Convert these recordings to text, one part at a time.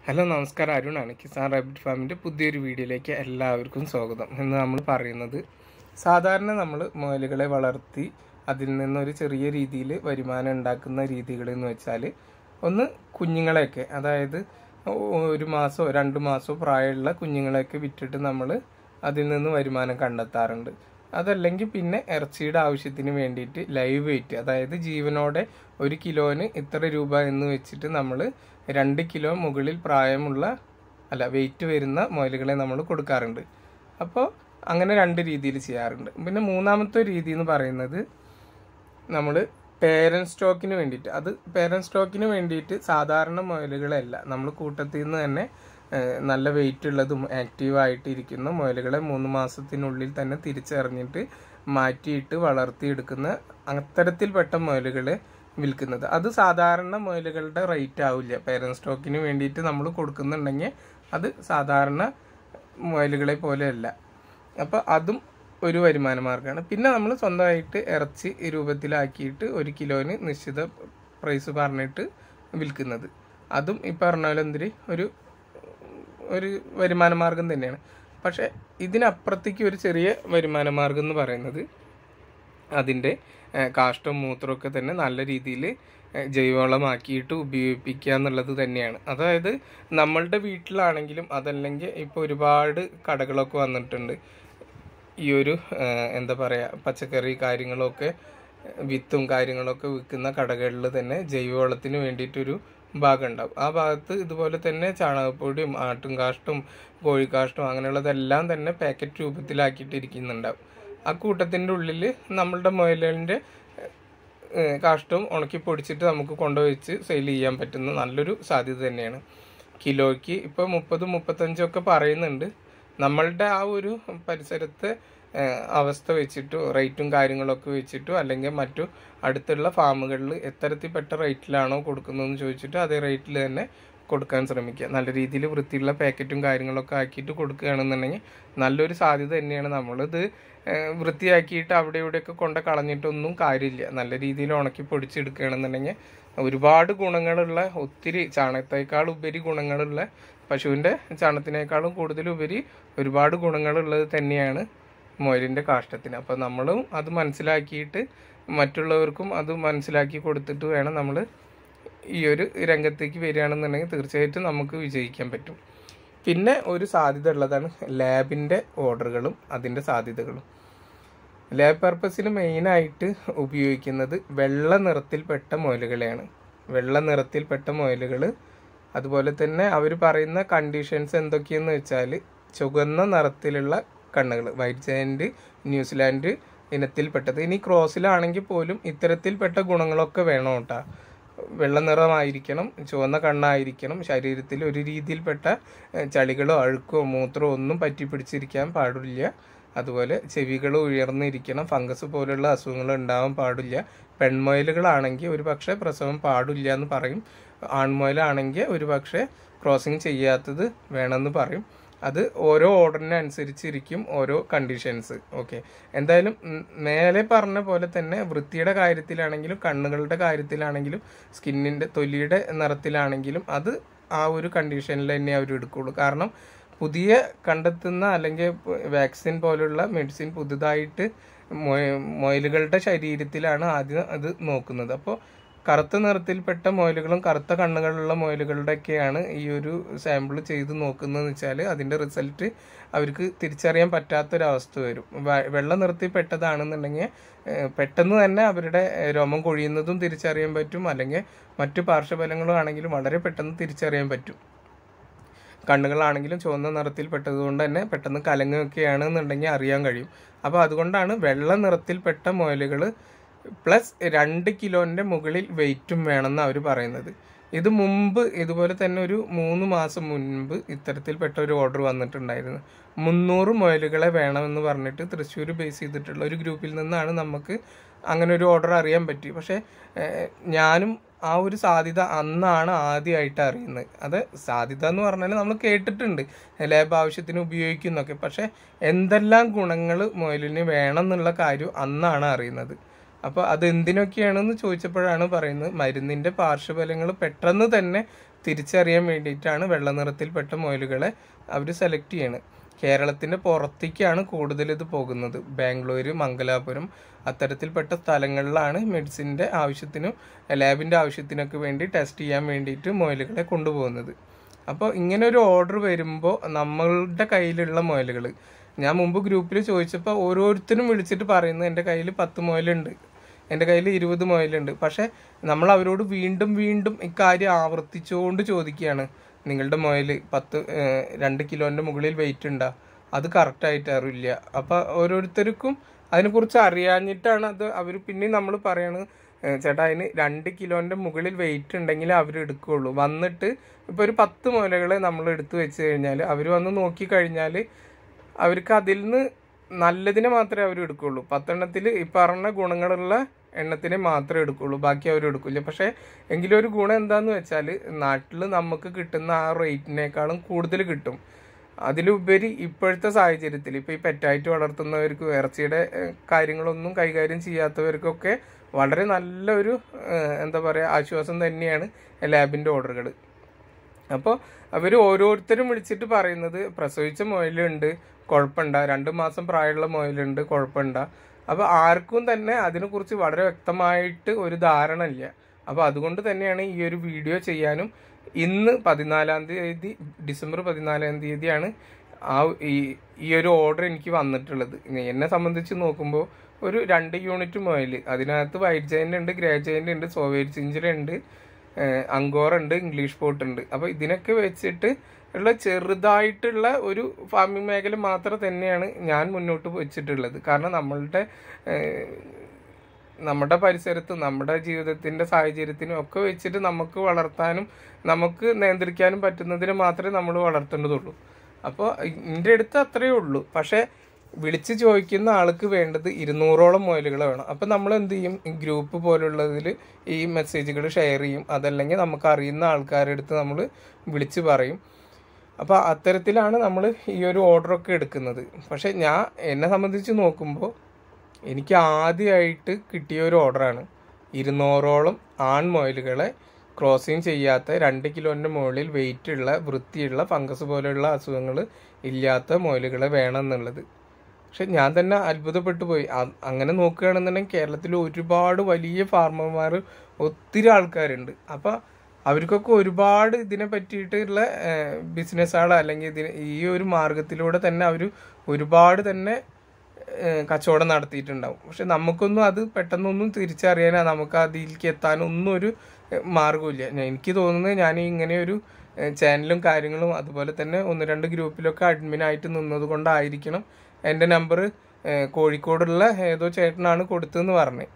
hello നമസ്കാരം അരുണാണ് Kisan rabbit ഫാമിൻ്റെ പുതിയൊരു വീഡിയോയിലേക്ക് എല്ലാവർക്കും സ്വാഗതം ഇന്ന് നമ്മൾ പറയുന്നത് സാധാരണ നമ്മൾ മുയലുകളെ വളർത്തി അതിൽ നിന്നൊരു ചെറിയ രീതിയിൽ വരുമാനം ഉണ്ടാക്കുന്ന രീതികൾ എന്ന് വെച്ചാൽ ഒന്ന് കുഞ്ഞുങ്ങളെയൊക്കെ അതായത് ഒരു മാസമോ രണ്ട് മാസമോ പ്രായമുള്ള കുഞ്ഞുങ്ങളെയൊക്കെ വിറ്റിട്ട് നമ്മൾ അതിൽ നിന്ന് വരുമാനം കണ്ടെത്താറുണ്ട് അതല്ലെങ്കിൽ പിന്നെ ഇറച്ചിയുടെ ആവശ്യത്തിന് വേണ്ടിയിട്ട് ലൈവ് വെയിറ്റ് അതായത് ജീവനോടെ ഒരു കിലോന് ഇത്ര രൂപ എന്ന് വെച്ചിട്ട് നമ്മൾ രണ്ട് കിലോ മുകളിൽ പ്രായമുള്ള അല്ല വെയിറ്റ് വരുന്ന മുയലുകളെ നമ്മൾ കൊടുക്കാറുണ്ട് അപ്പോൾ അങ്ങനെ രണ്ട് രീതിയിൽ ചെയ്യാറുണ്ട് പിന്നെ മൂന്നാമത്തെ രീതി എന്ന് പറയുന്നത് നമ്മൾ പേരൻ സ്റ്റോക്കിന് വേണ്ടിയിട്ട് അത് പേരൻ സ്റ്റോക്കിന് വേണ്ടിയിട്ട് സാധാരണ മുയലുകളല്ല നമ്മൾ കൂട്ടത്തിൽ നിന്ന് തന്നെ ഏഹ്, നല്ല വെയിറ്റ് ഉള്ളതും ആക്റ്റീവായിട്ട് ഇരിക്കുന്ന മുയലുകളെ മൂന്ന് മാസത്തിനുള്ളിൽ തന്നെ തിരിച്ചറിഞ്ഞിട്ട് മാറ്റിയിട്ട് വളർത്തിയെടുക്കുന്ന അത്തരത്തിൽപ്പെട്ട മുയലുകളെ വിൽക്കുന്നത് അത് സാധാരണ മുയലുകളുടെ റേറ്റ് ആവില്ല പേരൻ സ്റ്റോക്കിന് വേണ്ടിയിട്ട് നമ്മൾ കൊടുക്കുന്നുണ്ടെങ്കിൽ അത് സാധാരണ മുയലുകളെ പോലെയല്ല അപ്പോൾ അതും ഒരു വരുമാന മാർഗ്ഗമാണ് പിന്നെ നമ്മൾ സ്വന്തമായിട്ട് ഇറച്ചി രൂപത്തിലാക്കിയിട്ട് ഒരു കിലോന് നിശ്ചിത പ്രൈസ് പറഞ്ഞിട്ട് വിൽക്കുന്നത് അതും ഈ പറഞ്ഞ പോലെ എന്തിരി ഒരു ഒരു വരുമാന മാർഗം തന്നെയാണ് പക്ഷേ ഇതിനപ്പുറത്തേക്ക് ഒരു ചെറിയ വരുമാന മാർഗം എന്ന് പറയുന്നത് അതിൻ്റെ ഏഹ്, കാഷ്ടവും മൂത്രമൊക്കെ തന്നെ നല്ല രീതിയിൽ ജൈവവളമാക്കിയിട്ട് ഉപയോഗിപ്പിക്കുക എന്നുള്ളത് തന്നെയാണ് അതായത് നമ്മളുടെ വീട്ടിലാണെങ്കിലും അതല്ലെങ്കിൽ ഇപ്പോൾ ഒരുപാട് കടകളൊക്കെ വന്നിട്ടുണ്ട് ഈ ഒരു ഏഹ്, എന്താ പറയുക പച്ചക്കറി കാര്യങ്ങളൊക്കെ വിത്തും കാര്യങ്ങളൊക്കെ വിൽക്കുന്ന കടകളിൽ തന്നെ ജൈവവളത്തിന് വേണ്ടിയിട്ടൊരു ഭാഗം ഉണ്ടാവും ആ ഭാഗത്ത് ഇതുപോലെ തന്നെ ചാണകപ്പൊടിയും ആട്ടും കാഷ്ടവും കോഴിക്കാഷ്ടവും അങ്ങനെയുള്ളതെല്ലാം തന്നെ പാക്കറ്റ് രൂപത്തിലാക്കിയിട്ട് ഇരിക്കുന്നുണ്ടാവും ആ കൂട്ടത്തിൻ്റെ ഉള്ളിൽ നമ്മളുടെ മുയലിൻ്റെ കാഷ്ടവും ഉണക്കി പൊടിച്ചിട്ട് നമുക്ക് കൊണ്ടുവച്ച് സെയിൽ ചെയ്യാൻ പറ്റുന്ന നല്ലൊരു സാധ്യത തന്നെയാണ് കിലോയ്ക്ക് ഇപ്പോൾ മുപ്പത് മുപ്പത്തഞ്ചൊക്കെ പറയുന്നുണ്ട് നമ്മളുടെ ആ ഒരു പരിസരത്തെ ഏഹ്, അവസ്ഥ വെച്ചിട്ടോ റേറ്റും കാര്യങ്ങളൊക്കെ വെച്ചിട്ടോ അല്ലെങ്കിൽ മറ്റു അടുത്തുള്ള ഫാമുകളിൽ എത്തരത്തിൽപ്പെട്ട റേറ്റിലാണോ കൊടുക്കുന്നതെന്ന് ചോദിച്ചിട്ട് അതേ റേറ്റിൽ തന്നെ കൊടുക്കാൻ ശ്രമിക്കുക നല്ല രീതിയിൽ വൃത്തിയുള്ള പാക്കറ്റും കാര്യങ്ങളൊക്കെ ആക്കിയിട്ട് കൊടുക്കുകയാണെന്നുണ്ടെങ്കിൽ നല്ലൊരു സാധ്യത തന്നെയാണ് നമ്മളിത് ഏഹ്, വൃത്തിയാക്കിയിട്ട് അവിടെ ഇവിടെയൊക്കെ കൊണ്ട് കളഞ്ഞിട്ടൊന്നും കാര്യമില്ല നല്ല രീതിയിൽ ഉണക്കി പൊടിച്ചെടുക്കുകയാണെന്നുണ്ടെങ്കിൽ ഒരുപാട് ഗുണങ്ങളുള്ള ഒത്തിരി ചാണകത്തേക്കാൾ ഉപരി ഗുണങ്ങളുള്ള പശുവിൻ്റെ ചാണകത്തിനേക്കാളും കൂടുതൽ ഉപരി ഒരുപാട് ഗുണങ്ങളുള്ളത് തന്നെയാണ് മുയലിൻ്റെ കാഷ്ടത്തിന് അപ്പോൾ നമ്മളും അത് മനസ്സിലാക്കിയിട്ട് മറ്റുള്ളവർക്കും അത് മനസ്സിലാക്കി കൊടുത്തിട്ട് വേണം നമ്മൾ ഈ ഒരു രംഗത്തേക്ക് വരികയാണെന്നുണ്ടെങ്കിൽ തീർച്ചയായിട്ടും നമുക്ക് വിജയിക്കാൻ പറ്റും പിന്നെ ഒരു സാധ്യത ഉള്ളതാണ് ലാബിൻ്റെ ഓർഡറുകളും അതിൻ്റെ സാധ്യതകളും ലാബ് പർപ്പസിന് മെയിനായിട്ട് ഉപയോഗിക്കുന്നത് വെള്ള നിറത്തിൽപ്പെട്ട മുയലുകളെയാണ് വെള്ള നിറത്തിൽപ്പെട്ട മുയലുകൾ അതുപോലെ തന്നെ അവർ പറയുന്ന കണ്ടീഷൻസ് എന്തൊക്കെയെന്ന് വെച്ചാൽ ചുവന്ന നിറത്തിലുള്ള കണ്ണുകൾ വൈറ്റ് ജയൻറ്റ് ന്യൂസിലാൻഡ് ഇനത്തിൽപ്പെട്ടത് ഇനി ക്രോസിലാണെങ്കിൽ പോലും ഇത്തരത്തിൽപ്പെട്ട ഗുണങ്ങളൊക്കെ വേണം കേട്ടോ വെള്ള നിറമായിരിക്കണം ചുവന്ന കണ്ണായിരിക്കണം ശരീരത്തിൽ ഒരു രീതിയിൽപ്പെട്ട ഏഹ്, ചളികളോ അഴുക്കോ മൂത്രമോ ഒന്നും പറ്റി പിടിച്ചിരിക്കാൻ പാടില്ല അതുപോലെ ചെവികൾ ഉയർന്നിരിക്കണം ഫംഗസ് പോലുള്ള അസുഖങ്ങൾ ഉണ്ടാവാൻ പാടില്ല പെൺമുയലുകളാണെങ്കിൽ ഒരു പക്ഷേ പ്രസവം പാടില്ല എന്ന് പറയും ആൺമുയലാണെങ്കിൽ ഒരു പക്ഷേ ക്രോസിങ് ചെയ്യാത്തത് വേണമെന്ന് പറയും അത് ഓരോ ഓർഡറിനനുസരിച്ചിരിക്കും ഓരോ കണ്ടീഷൻസ് ഓക്കെ എന്തായാലും ഉം, മേലെ പറഞ്ഞ പോലെ തന്നെ വൃത്തിയുടെ കാര്യത്തിലാണെങ്കിലും കണ്ണുകളുടെ കാര്യത്തിലാണെങ്കിലും സ്കിന്നിൻ്റെ തൊലിയുടെ നിറത്തിലാണെങ്കിലും അത് ആ ഒരു കണ്ടീഷനിൽ തന്നെ അവർ എടുക്കുള്ളൂ കാരണം പുതിയ കണ്ടെത്തുന്ന അല്ലെങ്കിൽ വാക്സിൻ പോലുള്ള മെഡിസിൻ പുതുതായിട്ട് മൊയ- മുയലുകളുടെ ശരീരത്തിലാണ് ആദ്യം അത് നോക്കുന്നത് അപ്പോൾ കറുത്ത നിറത്തിൽപ്പെട്ട മുയലുകളും കറുത്ത കണ്ണുകളുള്ള മുയലുകളുടെയൊക്കെയാണ് ഈ ഒരു സാമ്പിൾ ചെയ്ത് നോക്കുന്നതെന്ന് വെച്ചാൽ അതിൻ്റെ റിസൾട്ട് അവർക്ക് തിരിച്ചറിയാൻ പറ്റാത്തൊരവസ്ഥ വരും വ- വെള്ള നിറത്തിൽപ്പെട്ടതാണെന്നുണ്ടെങ്കിൽ ഏഹ്, പെട്ടെന്ന് തന്നെ അവരുടെ ഏഹ്, രോമം കൊഴിയുന്നതും തിരിച്ചറിയാൻ പറ്റും അല്ലെങ്കിൽ മറ്റു പാർശ്വഫലങ്ങളും ആണെങ്കിലും വളരെ പെട്ടെന്ന് തിരിച്ചറിയാൻ പറ്റും കണ്ണുകളാണെങ്കിലും ചുവന്ന നിറത്തിൽപ്പെട്ടത് കൊണ്ട് തന്നെ പെട്ടെന്ന് കലങ്ങുകയൊക്കെയാണ് എന്നുണ്ടെങ്കിൽ അറിയാൻ കഴിയും അപ്പോൾ അതുകൊണ്ടാണ് വെള്ള നിറത്തിൽപ്പെട്ട മുയലുകൾ പ്ലസ് രണ്ട് കിലോൻ്റെ മുകളിൽ വെയിറ്റും വേണമെന്ന് അവർ പറയുന്നത് ഇത് മുമ്പ് ഇതുപോലെ തന്നെ ഒരു മൂന്ന് മാസം മുൻപ് ഇത്തരത്തിൽപ്പെട്ട ഒരു ഓർഡർ വന്നിട്ടുണ്ടായിരുന്നു മുന്നൂറ് മുയലുകളെ വേണമെന്ന് പറഞ്ഞിട്ട് തൃശ്ശൂർ ബേസ് ചെയ്തിട്ടുള്ള ഒരു ഗ്രൂപ്പിൽ നിന്നാണ് നമുക്ക് അങ്ങനെ ഒരു ഓർഡർ അറിയാൻ പറ്റി പക്ഷേ ഏഹ്, ഞാനും ആ ഒരു സാധ്യത അന്നാണ് ആദ്യമായിട്ട് അറിയുന്നത് അത് സാധ്യത എന്ന് പറഞ്ഞാൽ നമ്മൾ കേട്ടിട്ടുണ്ട് ലാബ് ആവശ്യത്തിന് ഉപയോഗിക്കുന്നൊക്കെ പക്ഷേ എന്തെല്ലാം ഗുണങ്ങൾ മുയലിന് വേണം എന്നുള്ള കാര്യം അന്നാണ് അറിയുന്നത് അപ്പോൾ അത് എന്തിനൊക്കെയാണെന്ന് ചോദിച്ചപ്പോഴാണ് പറയുന്നത് മരുന്നിൻ്റെ പാർശ്വഫലങ്ങൾ പെട്ടെന്ന് തന്നെ തിരിച്ചറിയാൻ വേണ്ടിയിട്ടാണ് വെള്ള നിറത്തിൽപ്പെട്ട മുയലുകളെ അവർ സെലക്ട് ചെയ്യണത് കേരളത്തിൻ്റെ പുറത്തേക്കാണ് കൂടുതൽ ഇത് പോകുന്നത് ബാംഗ്ലൂർ മംഗലാപുരം അത്തരത്തിൽപ്പെട്ട സ്ഥലങ്ങളിലാണ് മെഡിസിൻ്റെ ആവശ്യത്തിനും ലാബിൻ്റെ ആവശ്യത്തിനൊക്കെ വേണ്ടി ടെസ്റ്റ് ചെയ്യാൻ വേണ്ടിയിട്ട് മുയലുകളെ കൊണ്ടുപോകുന്നത് അപ്പോൾ ഇങ്ങനെ ഒരു ഓർഡർ വരുമ്പോൾ നമ്മളുടെ കയ്യിലുള്ള മുയലുകൾ ഞാൻ മുമ്പ് ഗ്രൂപ്പിൽ ചോദിച്ചപ്പോൾ ഓരോരുത്തരും വിളിച്ചിട്ട് പറയുന്നത് എൻ്റെ കയ്യിൽ പത്ത് മുയലുണ്ട് എൻ്റെ കയ്യിൽ ഇരുപത് മുയലുണ്ട് പക്ഷേ നമ്മൾ അവരോട് വീണ്ടും വീണ്ടും ഇക്കാര്യം ആവർത്തിച്ചുകൊണ്ട് ചോദിക്കുകയാണ് നിങ്ങളുടെ മുയൽ പത്ത് ഏഹ്, രണ്ട് കിലോൻ്റെ മുകളിൽ വെയിറ്റ് ഉണ്ടോ അത് കറക്റ്റായിട്ട് അറിയില്ല അപ്പോൾ ഓരോരുത്തർക്കും അതിനെക്കുറിച്ച് അറിയാഞ്ഞിട്ടാണ് അത് അവർ പിന്നെയും നമ്മൾ പറയണത് ഏഹ്, ചേട്ടാ അതിന് രണ്ട് കിലോൻ്റെ മുകളിൽ വെയിറ്റ് ഉണ്ടെങ്കിൽ അവർ എടുക്കുകയുള്ളൂ വന്നിട്ട് ഇപ്പോൾ ഒരു പത്ത് മുയലുകളെ നമ്മൾ എടുത്തു വെച്ച് കഴിഞ്ഞാൽ അവർ വന്ന് നോക്കി കഴിഞ്ഞാൽ അവർക്ക് അതിൽ നിന്ന് നല്ലതിനെ മാത്രമേ അവർ എടുക്കുള്ളൂ പത്തെണ്ണത്തിൽ ഈ പറഞ്ഞ ഗുണങ്ങളുള്ള എണ്ണത്തിനെ മാത്രമേ എടുക്കുള്ളൂ ബാക്കി അവർ എടുക്കില്ല പക്ഷേ എങ്കിലും ഒരു ഗുണം എന്താന്ന് വെച്ചാൽ നാട്ടിൽ നമുക്ക് കിട്ടുന്ന ആ റേറ്റിനേക്കാളും കൂടുതൽ കിട്ടും അതിലുപരി ഇപ്പോഴത്തെ സാഹചര്യത്തിൽ ഇപ്പോൾ ഈ പെറ്റായിട്ട് വളർത്തുന്നവർക്ക് ഇറച്ചിയുടെ ഏഹ്, കാര്യങ്ങളൊന്നും കൈകാര്യം ചെയ്യാത്തവർക്കൊക്കെ വളരെ നല്ലൊരു ഏഹ്, എന്താ പറയുക ആശ്വാസം തന്നെയാണ് ലാബിൻ്റെ ഓർഡറുകൾ അപ്പോൾ അവർ ഓരോരുത്തരും വിളിച്ചിട്ട് പറയുന്നത് പ്രസവിച്ച മുയലുണ്ട് കുഴപ്പമുണ്ട രണ്ട് മാസം പ്രായമുള്ള മുയലുണ്ട് കുഴപ്പമുണ്ട അപ്പോൾ ആർക്കും തന്നെ അതിനെക്കുറിച്ച് വളരെ വ്യക്തമായിട്ട് ഒരു ധാരണ ഇല്ല അപ്പോൾ അതുകൊണ്ട് തന്നെയാണ് ഈ ഒരു വീഡിയോ ചെയ്യാനും ഇന്ന് പതിനാലാം തീയതി ഡിസംബർ പതിനാലാം തീയതിയാണ് ആ ഈ ഈ ഒരു ഓർഡർ എനിക്ക് വന്നിട്ടുള്ളത് എന്നെ സംബന്ധിച്ച് നോക്കുമ്പോൾ ഒരു രണ്ട് യൂണിറ്റ് മുയൽ അതിനകത്ത് വൈറ്റ് ജയൻ്റ് ഉണ്ട് ഗ്രേ ജയൻ്റ് ഉണ്ട് സോവേറ്റ് ചിഞ്ചിര ഉണ്ട് അങ്കോർ ഉണ്ട് ഇംഗ്ലീഷ് പോട്ട് ഉണ്ട് അപ്പോൾ ഇതിനൊക്കെ വെച്ചിട്ട് ഉള്ള ചെറുതായിട്ടുള്ള ഒരു ഫാമിംഗ് മേഖല മാത്രം തന്നെയാണ് ഞാൻ മുന്നോട്ട് വെച്ചിട്ടുള്ളത് കാരണം നമ്മളുടെ ഏഹ്, നമ്മുടെ പരിസരത്ത് നമ്മുടെ ജീവിതത്തിന്റെ സാഹചര്യത്തിനും ഒക്കെ വെച്ചിട്ട് നമുക്ക് വളർത്താനും നമുക്ക് നിയന്ത്രിക്കാനും പറ്റുന്നതിന് മാത്രമേ നമ്മൾ വളർത്തേണ്ടതുള്ളൂ അപ്പോൾ എൻ്റെ അടുത്ത് അത്രയേ ഉള്ളൂ പക്ഷേ വിളിച്ച് ചോദിക്കുന്ന ആൾക്ക് വേണ്ടത് ഇരുന്നൂറോളം മുയലുകൾ വേണം അപ്പം നമ്മൾ എന്ത് ചെയ്യും ഈ ഗ്രൂപ്പ് പോലുള്ളതിൽ ഈ മെസ്സേജുകൾ ഷെയർ ചെയ്യും അതല്ലെങ്കിൽ നമുക്ക് അറിയുന്ന ആൾക്കാരുടെ അടുത്ത് നമ്മൾ വിളിച്ച് പറയും അപ്പോൾ അത്തരത്തിലാണ് നമ്മൾ ഈ ഒരു ഓർഡറൊക്കെ എടുക്കുന്നത് പക്ഷേ ഞാൻ എന്നെ സംബന്ധിച്ച് നോക്കുമ്പോൾ എനിക്ക് ആദ്യമായിട്ട് കിട്ടിയ ഒരു ഓർഡറാണ് ഇരുന്നൂറോളം ആൺമൊയലുകളെ ക്രോസിങ് ചെയ്യാത്ത രണ്ട് കിലോൻ്റെ മുകളിൽ വെയിറ്റ് ഉള്ള വൃത്തിയുള്ള ഫംഗസ് പോലെയുള്ള അസുഖങ്ങൾ ഇല്ലാത്ത മുയലുകളെ വേണം എന്നുള്ളത് പക്ഷെ ഞാൻ തന്നെ അത്ഭുതപ്പെട്ടു പോയി അ- അങ്ങനെ നോക്കുകയാണെന്നുണ്ടെങ്കിൽ കേരളത്തിൽ ഒരുപാട് വലിയ ഫാർമർമാർ ഒത്തിരി ആൾക്കാരുണ്ട് അപ്പം അവർക്കൊക്കെ ഒരുപാട് ഇതിനെ പറ്റിയിട്ടുള്ള ബിസിനസ്സുകൾ അല്ലെങ്കിൽ ഇതിന് ഈ ഒരു മാർഗത്തിലൂടെ തന്നെ അവർ ഒരുപാട് തന്നെ ഏഹ് കച്ചവടം നടത്തിയിട്ടുണ്ടാവും പക്ഷെ നമുക്കൊന്നും അത് പെട്ടെന്നൊന്നും തിരിച്ചറിയാനോ നമുക്ക് അതിലേക്ക് എത്താനൊന്നും ഒരു ഏഹ് മാർഗ്ഗമില്ല ഞാൻ- എനിക്ക് തോന്നുന്നത് ഞാൻ ഇങ്ങനെ ഒരു ഏഹ് ചാനലും കാര്യങ്ങളും അതുപോലെ തന്നെ ഒന്ന് രണ്ട് ഗ്രൂപ്പിലൊക്കെ അഡ്മിനായിട്ട് നിന്നത് കൊണ്ടായിരിക്കണം എൻ്റെ നമ്പർ കോഴിക്കോടുള്ള ഏതോ ചേട്ടനാണ് കൊടുത്തതെന്ന് പറഞ്ഞത്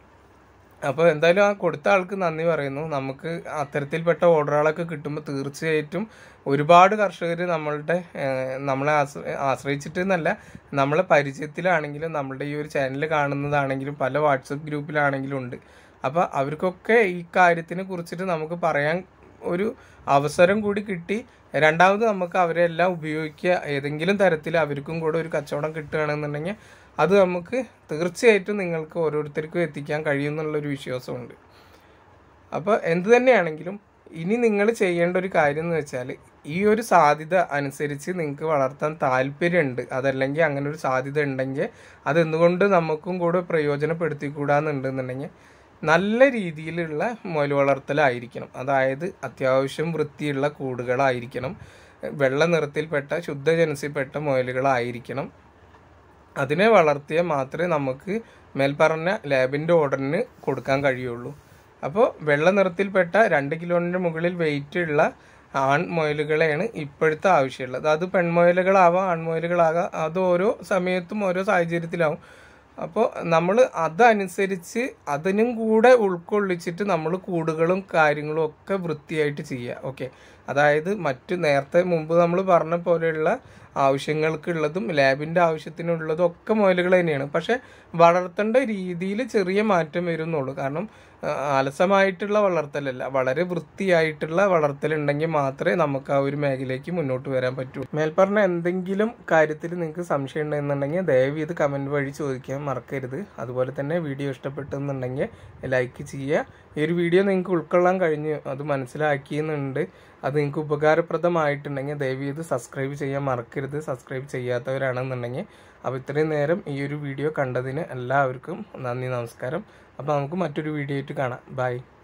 അപ്പോൾ എന്തായാലും ആ കൊടുത്ത ആൾക്ക് നന്ദി പറയുന്നു നമുക്ക് അത്തരത്തിൽപ്പെട്ട ഓർഡറുകളൊക്കെ കിട്ടുമ്പോൾ തീർച്ചയായിട്ടും ഒരുപാട് കർഷകർ നമ്മളുടെ ഏഹ്, നമ്മളെ ആശ്ര- ആശ്രയിച്ചിട്ട് എന്നല്ല നമ്മളെ പരിചയത്തിലാണെങ്കിലും നമ്മളുടെ ഈ ഒരു ചാനൽ കാണുന്നതാണെങ്കിലും പല വാട്സപ്പ് ഗ്രൂപ്പിലാണെങ്കിലും ഉണ്ട് അപ്പോൾ അവർക്കൊക്കെ ഈ കാര്യത്തിനെ കുറിച്ചിട്ട് നമുക്ക് പറയാൻ ഒരു അവസരം കൂടി കിട്ടി രണ്ടാമത് നമുക്ക് അവരെല്ലാം ഉപയോഗിക്കുക ഏതെങ്കിലും തരത്തിൽ അവർക്കും കൂടെ ഒരു കച്ചവടം കിട്ടുകയാണെന്നുണ്ടെങ്കിൽ അത് നമുക്ക് തീർച്ചയായിട്ടും നിങ്ങൾക്ക് ഓരോരുത്തർക്കും എത്തിക്കാൻ കഴിയുമെന്നുള്ളൊരു വിശ്വാസമുണ്ട് അപ്പോൾ എന്ത് തന്നെയാണെങ്കിലും ഇനി നിങ്ങൾ ചെയ്യേണ്ട ഒരു കാര്യം എന്ന് വെച്ചാൽ ഈ ഒരു സാധ്യത അനുസരിച്ച് നിങ്ങൾക്ക് വളർത്താൻ താല്പര്യമുണ്ട് അതല്ലെങ്കിൽ അങ്ങനെ ഒരു സാധ്യത ഉണ്ടെങ്കിൽ അത് എന്തുകൊണ്ട് നമുക്കും കൂടെ പ്രയോജനപ്പെടുത്തിക്കൂടാന്നുണ്ടെന്നുണ്ടെങ്കിൽ നല്ല രീതിയിലുള്ള മുയൽ വളർത്തലായിരിക്കണം അതായത് അത്യാവശ്യം വൃത്തിയുള്ള കൂടുകളായിരിക്കണം വെള്ള നിറത്തിൽപ്പെട്ട ശുദ്ധജനസിൽപ്പെട്ട മുയലുകളായിരിക്കണം അതിനെ വളർത്തിയാൽ മാത്രമേ നമുക്ക് മേൽപ്പറഞ്ഞ ലാബിൻ്റെ ഓർഡറിന് കൊടുക്കാൻ കഴിയുള്ളൂ അപ്പോൾ വെള്ള നിറത്തിൽപ്പെട്ട രണ്ട് കിലോൻ്റെ മുകളിൽ വെയിറ്റ് ഉള്ള ആൺമുയലുകളെയാണ് ഇപ്പോഴത്തെ ആവശ്യമുള്ളത് അത് പെൺമുയലുകളാവാം ആൺമുയലുകളാകാം അത് ഓരോ സമയത്തും ഓരോ സാഹചര്യത്തിലാവും അപ്പോൾ നമ്മൾ അതനുസരിച്ച് അതിനും കൂടെ ഉൾക്കൊള്ളിച്ചിട്ട് നമ്മൾ കൂടുകളും കാര്യങ്ങളും ഒക്കെ വൃത്തിയായിട്ട് ചെയ്യുക ഓക്കെ അതായത് മറ്റ് നേരത്തെ മുമ്പ് നമ്മൾ പറഞ്ഞ പോലെയുള്ള ആവശ്യങ്ങൾക്കുള്ളതും ലാബിൻ്റെ ആവശ്യത്തിനുള്ളതും ഒക്കെ മുയലുകൾ തന്നെയാണ് പക്ഷെ വളർത്തേണ്ട രീതിയിൽ ചെറിയ മാറ്റം വരുന്നുള്ളൂ കാരണം ആ, അലസമായിട്ടുള്ള വളർത്തലല്ല വളരെ വൃത്തിയായിട്ടുള്ള വളർത്തലുണ്ടെങ്കിൽ മാത്രമേ നമുക്ക് ആ ഒരു മേഖലയ്ക്ക് മുന്നോട്ട് വരാൻ പറ്റൂ മേൽപ്പറഞ്ഞ എന്തെങ്കിലും കാര്യത്തിൽ നിങ്ങൾക്ക് സംശയം ഉണ്ടെന്നുണ്ടെങ്കിൽ ദയവ് ഇത് കമൻറ്റ് വഴി ചോദിക്കാൻ മറക്കരുത് അതുപോലെ തന്നെ വീഡിയോ ഇഷ്ടപ്പെട്ടെന്നുണ്ടെങ്കിൽ ലൈക്ക് ചെയ്യുക ഈ ഒരു വീഡിയോ നിങ്ങൾക്ക് ഉൾക്കൊള്ളാൻ കഴിഞ്ഞു അത് മനസ്സിലാക്കിയെന്നുണ്ട് അത് നിങ്ങൾക്ക് ഉപകാരപ്രദമായിട്ടുണ്ടെങ്കിൽ ദയവ് ചെയ്ത് സബ്സ്ക്രൈബ് ചെയ്യാൻ മറക്കരുത് സബ്സ്ക്രൈബ് ചെയ്യാത്തവരാണെന്നുണ്ടെങ്കിൽ അപ്പോൾ ഇത്രയും നേരം ഈ ഒരു വീഡിയോ കണ്ടതിന് എല്ലാവർക്കും നന്ദി നമസ്കാരം അപ്പോൾ നമുക്ക് മറ്റൊരു വീഡിയോ ആയിട്ട് കാണാം ബൈ